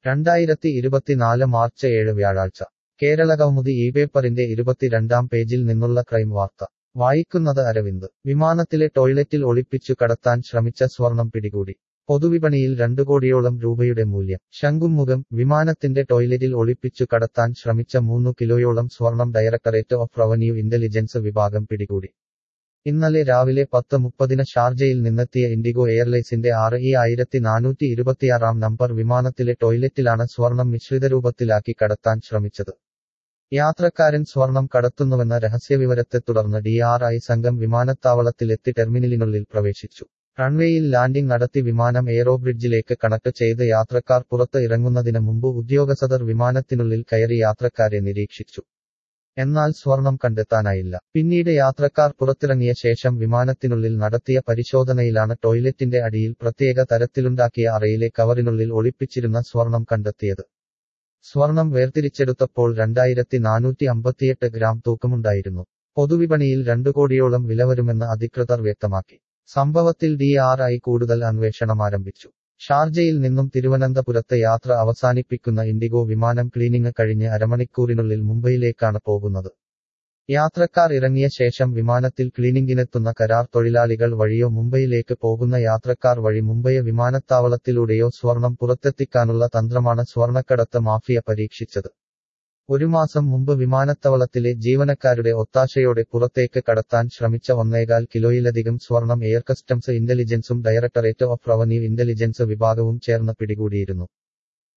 രണ്ടായിരത്തി ഇരുപത്തിനാല് മാർച്ച് ഏഴ് വ്യാഴാഴ്ച കേരള കൗമുദി ഈ പേപ്പറിന്റെ ഇരുപത്തിരണ്ടാം പേജിൽ നിന്നുള്ള ക്രൈം വാർത്ത വായിക്കുന്നത് അരവിന്ദ് വിമാനത്തിലെ ടോയ്ലറ്റിൽ ഒളിപ്പിച്ചു കടത്താൻ ശ്രമിച്ച സ്വർണം പിടികൂടി പൊതുവിപണിയിൽ രണ്ടു കോടിയോളം രൂപയുടെ മൂല്യം ശംഖുമുഖം വിമാനത്തിന്റെ ടോയ്ലറ്റിൽ ഒളിപ്പിച്ചു കടത്താൻ ശ്രമിച്ച മൂന്നു കിലോയോളം സ്വർണം ഡയറക്ടറേറ്റ് ഓഫ് റവന്യൂ ഇന്റലിജൻസ് വിഭാഗം പിടികൂടി ഇന്നലെ രാവിലെ പത്ത് മുപ്പതിന് ഷാർജയിൽ നിന്നെത്തിയ ഇൻഡിഗോ എയർലൈൻസിന്റെ ആറ് ഈ ആയിരത്തി നാനൂറ്റി ഇരുപത്തിയാറാം നമ്പർ വിമാനത്തിലെ ടോയ്ലറ്റിലാണ് സ്വർണം മിശ്രിതരൂപത്തിലാക്കി കടത്താൻ ശ്രമിച്ചത് യാത്രക്കാരൻ സ്വർണം കടത്തുന്നുവെന്ന രഹസ്യവിവരത്തെ തുടർന്ന് ഡി ആർ ഐ സംഘം വിമാനത്താവളത്തിലെത്തി ടെർമിനലിനുള്ളിൽ പ്രവേശിച്ചു റൺവേയിൽ ലാൻഡിംഗ് നടത്തി വിമാനം എയറോബ്രിഡ്ജിലേക്ക് കണക്ട് ചെയ്ത് യാത്രക്കാർ പുറത്ത് ഇറങ്ങുന്നതിന് മുമ്പ് ഉദ്യോഗസ്ഥർ വിമാനത്തിനുള്ളിൽ കയറി യാത്രക്കാരെ നിരീക്ഷിച്ചു എന്നാൽ സ്വർണം കണ്ടെത്താനായില്ല പിന്നീട് യാത്രക്കാർ പുറത്തിറങ്ങിയ ശേഷം വിമാനത്തിനുള്ളിൽ നടത്തിയ പരിശോധനയിലാണ് ടോയ്ലറ്റിന്റെ അടിയിൽ പ്രത്യേക തരത്തിലുണ്ടാക്കിയ അറയിലെ കവറിനുള്ളിൽ ഒളിപ്പിച്ചിരുന്ന സ്വർണം കണ്ടെത്തിയത് സ്വർണം വേർതിരിച്ചെടുത്തപ്പോൾ രണ്ടായിരത്തി നാനൂറ്റി അമ്പത്തിയെട്ട് ഗ്രാം തൂക്കമുണ്ടായിരുന്നു പൊതുവിപണിയിൽ രണ്ടു കോടിയോളം വില വരുമെന്ന് അധികൃതർ വ്യക്തമാക്കി സംഭവത്തിൽ ഡി ആർ ഐ കൂടുതൽ അന്വേഷണം ആരംഭിച്ചു ഷാർജയിൽ നിന്നും തിരുവനന്തപുരത്ത് യാത്ര അവസാനിപ്പിക്കുന്ന ഇൻഡിഗോ വിമാനം ക്ലീനിംഗ് കഴിഞ്ഞ് അരമണിക്കൂറിനുള്ളിൽ മുംബൈയിലേക്കാണ് പോകുന്നത് യാത്രക്കാർ ഇറങ്ങിയ ശേഷം വിമാനത്തിൽ ക്ലീനിംഗിനെത്തുന്ന കരാർ തൊഴിലാളികൾ വഴിയോ മുംബൈയിലേക്ക് പോകുന്ന യാത്രക്കാർ വഴി മുംബൈ വിമാനത്താവളത്തിലൂടെയോ സ്വർണം പുറത്തെത്തിക്കാനുള്ള തന്ത്രമാണ് സ്വർണക്കടത്ത് മാഫിയ പരീക്ഷിച്ചത് ഒരു മാസം മുമ്പ് വിമാനത്താവളത്തിലെ ജീവനക്കാരുടെ ഒത്താശയോടെ പുറത്തേക്ക് കടത്താൻ ശ്രമിച്ച ഒന്നേകാൽ കിലോയിലധികം സ്വർണം എയർ കസ്റ്റംസ് ഇന്റലിജൻസും ഡയറക്ടറേറ്റ് ഓഫ് റവന്യൂ ഇന്റലിജൻസ് വിഭാഗവും ചേർന്ന് പിടികൂടിയിരുന്നു